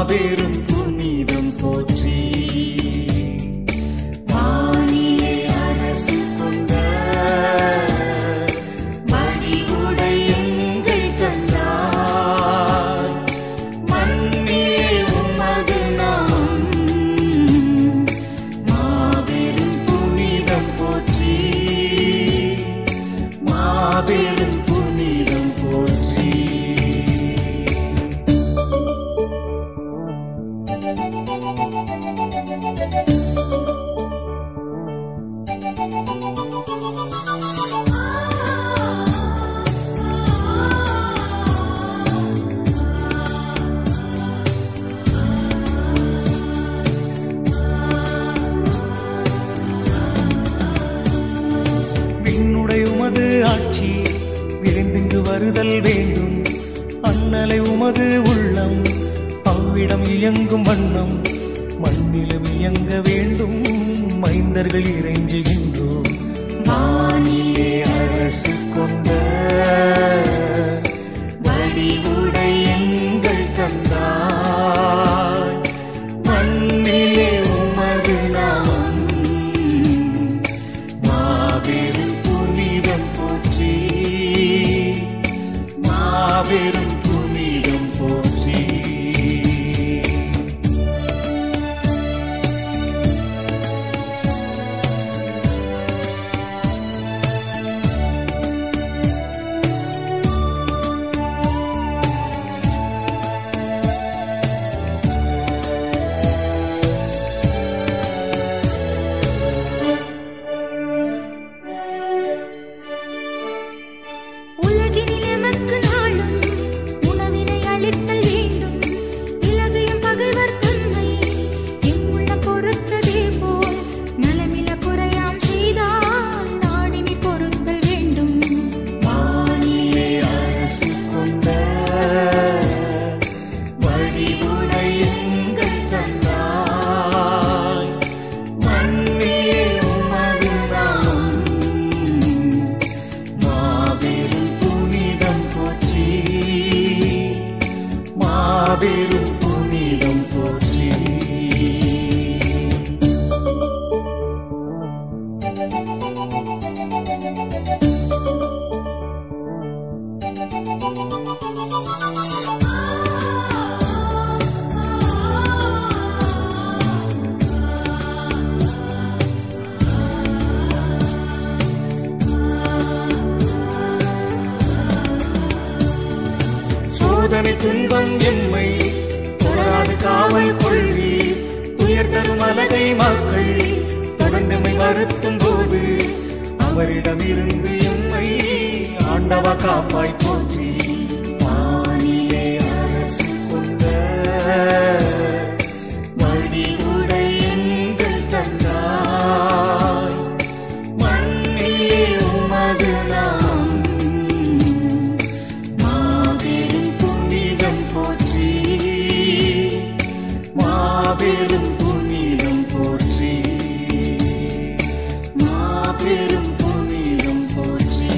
மாபெரும் புனிதம் போற்றி வானிலே அரசு கொண்ட மணிவுடை எங்கள் தந்தார் மண்ணிலே உமது நாம் மாபெரும் புனிதம் போற்றி மாபெரும் புனிதம் போற்றி விண்ணுடை உமது ஆட்சி விரைந்திங்கு வருதல் வேண்டும் அண்ணலை உமது உள்ளம் அவ்விடம் இயங்கும் வண்ணம் மண்ணிலும் இயங்க வேண்டும் மைந்தர்கள் இறைஞ்சுகின்றோம் வானிலே அரசு கொண்ட வடிவுடை எங்கள் தந்தாய் மண்ணிலே உமது நாமம் மாபெரும் புனிதம் போற்றி மாபெரும் புனிதம் போற்றி உலகினில் எமக்கு நாளும் உணவினை அளித்தல் வேண்டும் இலகையும் பகைவர் தன்மை எம்முள்ள பொறுத்ததே போல் நலமில குறையாம் செய்தால் நாடினி பொருட்கள் வேண்டும் வானிலே அரசு கொண்ட வழிவுடை எங்கள் தந்தாய் மண்ணிலே உமது நாமம் மாபெரும் புனிதம் போற்றி மாபெரும் புனிதம் போற்றி சோதனை துன்பம் எம்மை தொடராது காவல் கொள்வீர் துயர் தரும் அலகை மக்கள் தொடர்ந்தமை வருத்தும் போது அவரிடமிருந்து எம்மை ஆண்டவ காப்பாய் போற்றி வானிலே அரசு கொண்ட வழிவுடை எங்கள் தந்தாய் மண்ணிலே உமது நாம் மாபெரும் புனிதம் போற்றி மாபெரும் புனிதம் போற்றி மாபெரும் புனிதம் போற்றி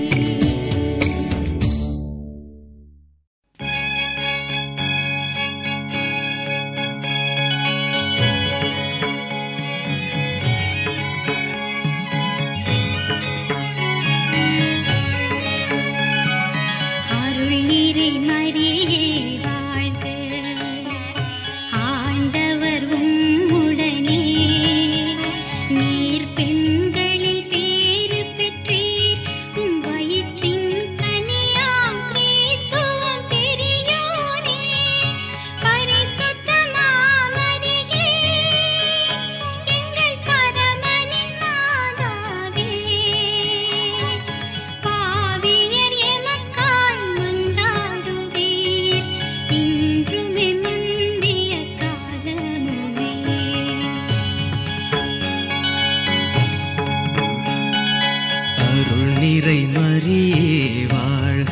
அருள் நீரை மறியே வாழ்க ஆண்டவர் உம்முடனே நீர் பெண்களில் பேறு பெற்றீர் உம் வயிற்றின் கனியாம் கிறிஸ்துவும் பெரியோனே பரிசுத்த மாமரியே எங்கள் பரமனின் மாதாவே பாவியர் எமக்காய் மன்றாடுவீர் இன்றும் எமந்திய காலமுமே அருள் நிறை மரியே வாழ்க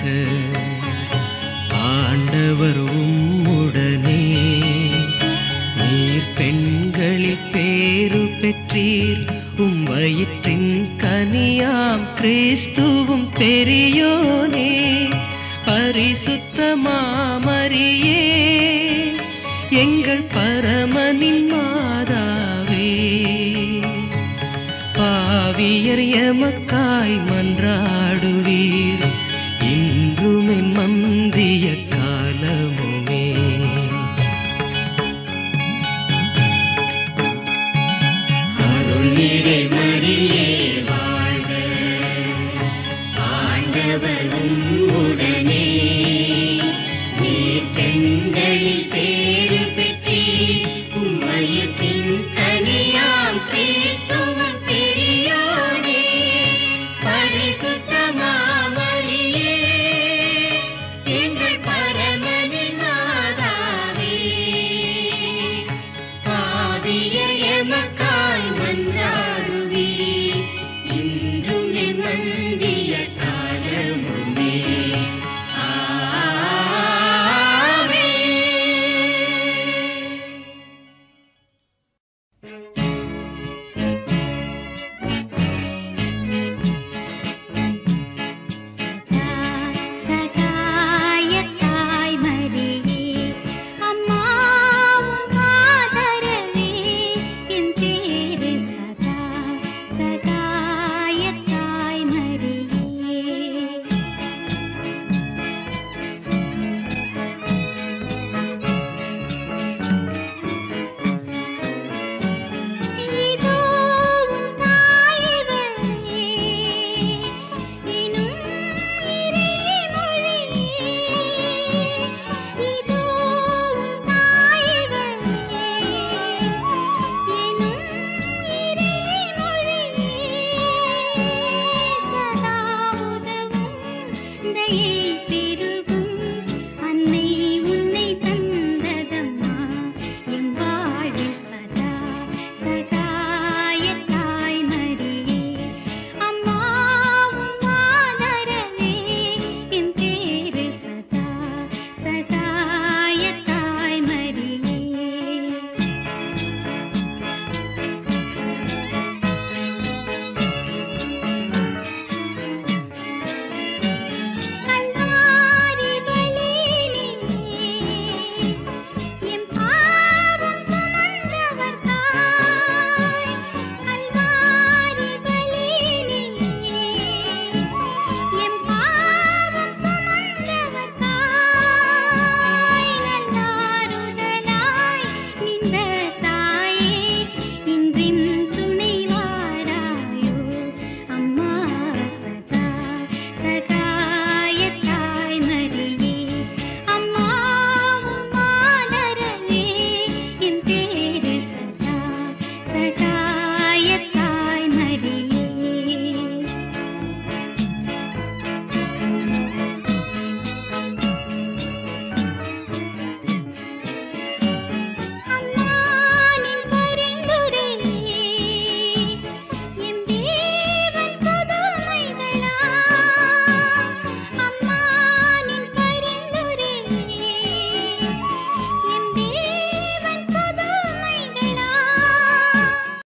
ஆண்டவர் உம்முடனே நீர் பெண்களில் பேரு பெற்றீர் உம் வயிற்றின் கனியாம் கிறிஸ்துவும் பெரியோனே பரிசுத்த மாமரியே எங்கள் பரமனின் மாதாவே பாவியர் எமக்காய் மன்றாடுவீர் இன்றும் எம் மந்திய